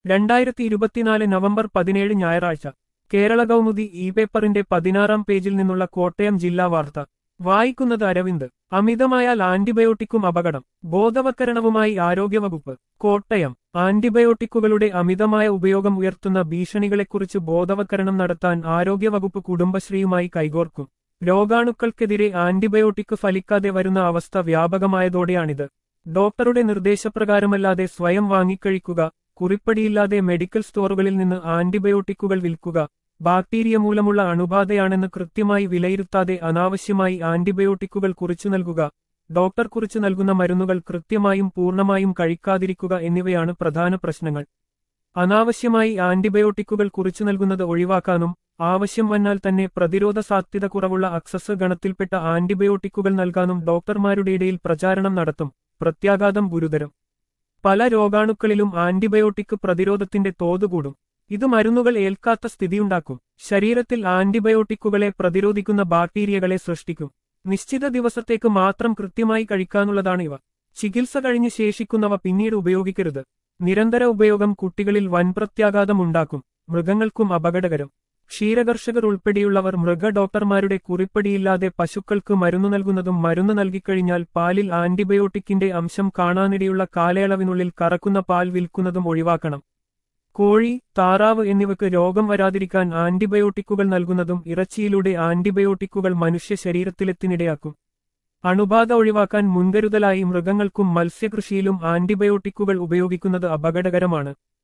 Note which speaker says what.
Speaker 1: രണ്ടായിരത്തി ഇരുപത്തിനാല് നവംബർ പതിനേഴ് ഞായറാഴ്ച കേരള കൗമുദി ഇ പേപ്പറിന്റെ പതിനാറാം പേജിൽ നിന്നുള്ള കോട്ടയം ജില്ലാ വാർത്ത വായിക്കുന്നത് അരവിന്ദ് അമിതമായാൽ ആന്റിബയോട്ടിക്കും അപകടം ബോധവൽക്കരണവുമായി ആരോഗ്യവകുപ്പ് കോട്ടയം ആന്റിബയോട്ടിക്കുകളുടെ അമിതമായ ഉപയോഗം ഉയർത്തുന്ന ഭീഷണികളെക്കുറിച്ച് ബോധവൽക്കരണം നടത്താൻ ആരോഗ്യവകുപ്പ് കുടുംബശ്രീയുമായി കൈകോർക്കും രോഗാണുക്കൾക്കെതിരെ ആന്റിബയോട്ടിക് ഫലിക്കാതെ വരുന്ന അവസ്ഥ വ്യാപകമായതോടെയാണിത് ഡോക്ടറുടെ നിർദ്ദേശപ്രകാരമല്ലാതെ സ്വയം വാങ്ങിക്കഴിക്കുക കുറിപ്പടിയില്ലാതെ മെഡിക്കൽ സ്റ്റോറുകളിൽ നിന്ന് ആന്റിബയോട്ടിക്കുകൾ വിൽക്കുക ബാക്ടീരിയ മൂലമുള്ള അണുബാധയാണെന്ന് കൃത്യമായി വിലയിരുത്താതെ അനാവശ്യമായി ആന്റിബയോട്ടിക്കുകൾ കുറിച്ചു നൽകുക ഡോക്ടർ കുറിച്ചു നൽകുന്ന മരുന്നുകൾ കൃത്യമായും പൂർണ്ണമായും കഴിക്കാതിരിക്കുക എന്നിവയാണ് പ്രധാന പ്രശ്നങ്ങൾ അനാവശ്യമായി ആന്റിബയോട്ടിക്കുകൾ കുറിച്ചു നൽകുന്നത് ഒഴിവാക്കാനും ആവശ്യം വന്നാൽ തന്നെ പ്രതിരോധ സാധ്യത കുറവുള്ള അക്സസ് ഗണത്തിൽപ്പെട്ട ആന്റിബയോട്ടിക്കുകൾ നൽകാനും ഡോക്ടർമാരുടെ ഇടയിൽ പ്രചാരണം നടത്തും പ്രത്യാഘാതം ഗുരുതരം പല രോഗാണുക്കളിലും ആന്റിബയോട്ടിക് പ്രതിരോധത്തിന്റെ തോത് കൂടും ഇത് മരുന്നുകൾ ഏൽക്കാത്ത സ്ഥിതിയുണ്ടാക്കും ശരീരത്തിൽ ആന്റിബയോട്ടിക്കുകളെ പ്രതിരോധിക്കുന്ന ബാക്ടീരിയകളെ സൃഷ്ടിക്കും നിശ്ചിത ദിവസത്തേക്ക് മാത്രം കൃത്യമായി കഴിക്കാനുള്ളതാണ് ഇവ ചികിത്സ കഴിഞ്ഞ് ശേഷിക്കുന്നവ പിന്നീട് ഉപയോഗിക്കരുത് നിരന്തര ഉപയോഗം കുട്ടികളിൽ വൻപ്രത്യാഘാതം ഉണ്ടാക്കും മൃഗങ്ങൾക്കും അപകടകരം ക്ഷീരകർഷകർ ഉൾപ്പെടെയുള്ളവർ മൃഗ ഡോക്ടർമാരുടെ കുറിപ്പടിയില്ലാതെ പശുക്കൾക്ക് മരുന്നു നൽകുന്നതും മരുന്ന് നൽകിക്കഴിഞ്ഞാൽ പാലിൽ ആന്റിബയോട്ടിക്കിന്റെ അംശം കാണാനിടയുള്ള കാലയളവിനുള്ളിൽ കറക്കുന്ന പാൽ വിൽക്കുന്നതും ഒഴിവാക്കണം കോഴി താറാവ് എന്നിവയ്ക്ക് രോഗം വരാതിരിക്കാൻ ആന്റിബയോട്ടിക്കുകൾ നൽകുന്നതും ഇറച്ചിയിലൂടെ ആന്റിബയോട്ടിക്കുകൾ മനുഷ്യ ശരീരത്തിലെത്തിനിടയാക്കും അണുബാധ ഒഴിവാക്കാൻ മുൻകരുതലായി മൃഗങ്ങൾക്കും മത്സ്യകൃഷിയിലും ആന്റിബയോട്ടിക്കുകൾ ഉപയോഗിക്കുന്നത് അപകടകരമാണ്